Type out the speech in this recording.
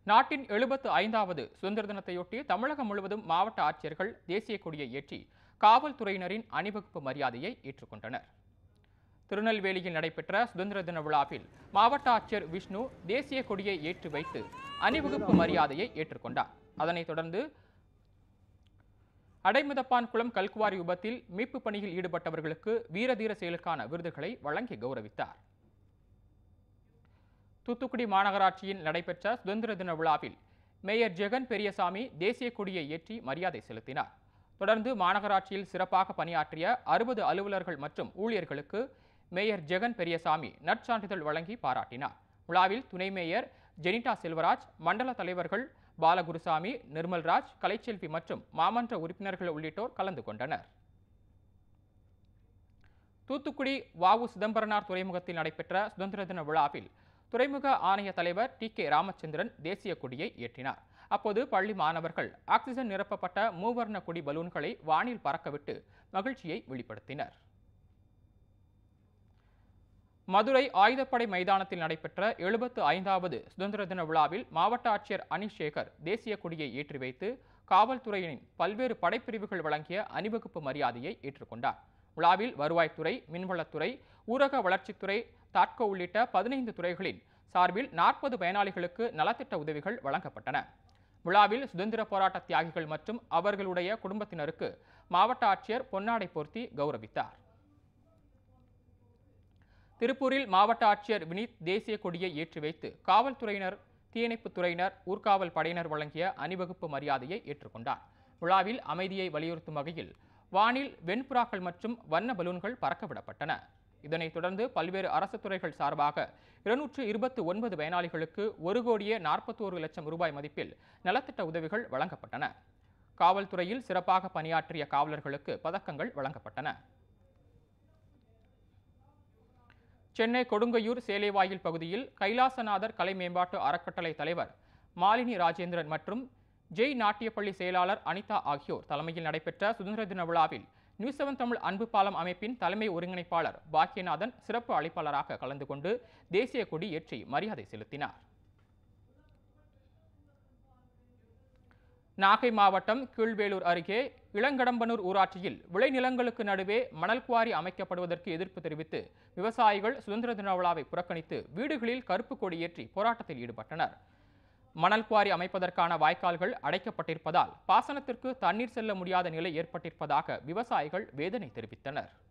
நாட்டின் எழுபத்து ஐந்தாவது சுதந்திர தினத்தையொட்டி தமிழகம் முழுவதும் மாவட்ட ஆட்சியர்கள் தேசிய கொடியை ஏற்றி காவல்துறையினரின் அணிவகுப்பு மரியாதையை ஏற்றுக்கொண்டனர் திருநெல்வேலியில் நடைபெற்ற சுதந்திர தின விழாவில் மாவட்ட ஆட்சியர் விஷ்ணு தேசிய கொடியை ஏற்றி வைத்து அணிவகுப்பு மரியாதையை ஏற்றுக்கொண்டார் அதனைத் தொடர்ந்து அடைமிதப்பான் குளம் கல்குவாரி விபத்தில் மீட்பு பணியில் ஈடுபட்டவர்களுக்கு வீரதீர செயலுக்கான விருதுகளை வழங்கி கௌரவித்தார் தூத்துக்குடி மாநகராட்சியில் நடைபெற்ற சுதந்திர தின விழாவில் மேயர் ஜெகன் பெரியசாமி தேசிய கொடியை ஏற்றி மரியாதை செலுத்தினார் தொடர்ந்து மாநகராட்சியில் சிறப்பாக பணியாற்றிய அறுபது அலுவலர்கள் மற்றும் ஊழியர்களுக்கு மேயர் ஜெகன் பெரியசாமி நற்சான்றிதழ் வழங்கி பாராட்டினார் விழாவில் துணை மேயர் ஜெனிட்டா செல்வராஜ் மண்டல தலைவர்கள் பாலகுருசாமி நிர்மல்ராஜ் கலைச்செல்வி மற்றும் மாமன்ற உறுப்பினர்கள் உள்ளிட்டோர் கலந்து கொண்டனர் தூத்துக்குடி வாவு சிதம்பரனார் துறைமுகத்தில் நடைபெற்ற சுதந்திர தின விழாவில் துறைமுக ஆணைய தலைவர் டி கே ராமச்சந்திரன் தேசிய கொடியை ஏற்றினார் அப்போது பள்ளி மாணவர்கள் ஆக்சிஜன் நிரப்பப்பட்ட மூவர்ண கொடி பலூன்களை வானில் பறக்கவிட்டு மகிழ்ச்சியை வெளிப்படுத்தினர் மதுரை ஆயுதப்படை மைதானத்தில் நடைபெற்ற எழுபத்து ஐந்தாவது சுதந்திர தின விழாவில் மாவட்ட ஆட்சியர் அனிஷ் சேகர் தேசிய கொடியை ஏற்றி வைத்து காவல்துறையினின் பல்வேறு படைப்பிரிவுகள் வழங்கிய அணிவகுப்பு மரியாதையை ஏற்றுக்கொண்டார் விழாவில் வருவாய்த்துறை மின்வளத்துறை ஊரக வளர்ச்சித்துறை தாட்கோ உள்ளிட்ட பதினைந்து துறைகளின் சார்பில் நாற்பது பயனாளிகளுக்கு நலத்திட்ட உதவிகள் வழங்கப்பட்டன விழாவில் சுதந்திர போராட்ட தியாகிகள் மற்றும் அவர்களுடைய குடும்பத்தினருக்கு மாவட்ட ஆட்சியர் பொன்னாடை போர்த்தி கௌரவித்தார் திருப்பூரில் மாவட்ட ஆட்சியர் வினீத் தேசிய கொடியை ஏற்றி வைத்து காவல்துறையினர் தீயணைப்புத் துறையினர் ஊர்காவல் படையினர் வழங்கிய அணிவகுப்பு மரியாதையை ஏற்றுக்கொண்டார் விழாவில் அமைதியை வலியுறுத்தும் வகையில் வானில் வெண்புறாக்கள் மற்றும் வண்ண பலூன்கள் பறக்கவிடப்பட்டன இதனைத் தொடர்ந்து பல்வேறு அரசு துறைகள் சார்பாக இருநூற்று இருபத்தி ஒன்பது பயனாளிகளுக்கு ஒரு கோடியே நாற்பத்தோரு லட்சம் ரூபாய் மதிப்பில் நலத்திட்ட உதவிகள் வழங்கப்பட்டன காவல்துறையில் சிறப்பாக பணியாற்றிய காவலர்களுக்கு பதக்கங்கள் வழங்கப்பட்டன சென்னை கொடுங்கையூர் சேலைவாயில் பகுதியில் கைலாசநாதர் கலை மேம்பாட்டு அறக்கட்டளை தலைவர் மாலினி ராஜேந்திரன் மற்றும் ஜெய் நாட்டியப்பள்ளி செயலாளர் அனிதா ஆகியோர் தலைமையில் நடைபெற்ற சுதந்திர தின விழாவில் நியூஸ் செவன் தமிழ் அன்பு பாலம் அமைப்பின் தலைமை ஒருங்கிணைப்பாளர் பாக்கியநாதன் சிறப்பு அழைப்பாளராக கலந்து கொண்டு தேசிய கொடி ஏற்றி மரியாதை செலுத்தினார் நாகை மாவட்டம் கீழ்வேலூர் அருகே இளங்கடம்பனூர் ஊராட்சியில் விளைநிலங்களுக்கு நடுவே மணல் குவாரி அமைக்கப்படுவதற்கு எதிர்ப்பு தெரிவித்து விவசாயிகள் சுதந்திர தின விழாவை புறக்கணித்து வீடுகளில் கருப்பு கொடி ஏற்றி போராட்டத்தில் ஈடுபட்டனர் மணல் குவாரி அமைப்பதற்கான வாய்க்கால்கள் அடைக்கப்பட்டிருப்பதால் பாசனத்திற்கு தண்ணீர் செல்ல முடியாத நிலை ஏற்பட்டிருப்பதாக விவசாயிகள் வேதனை தெரிவித்தனர்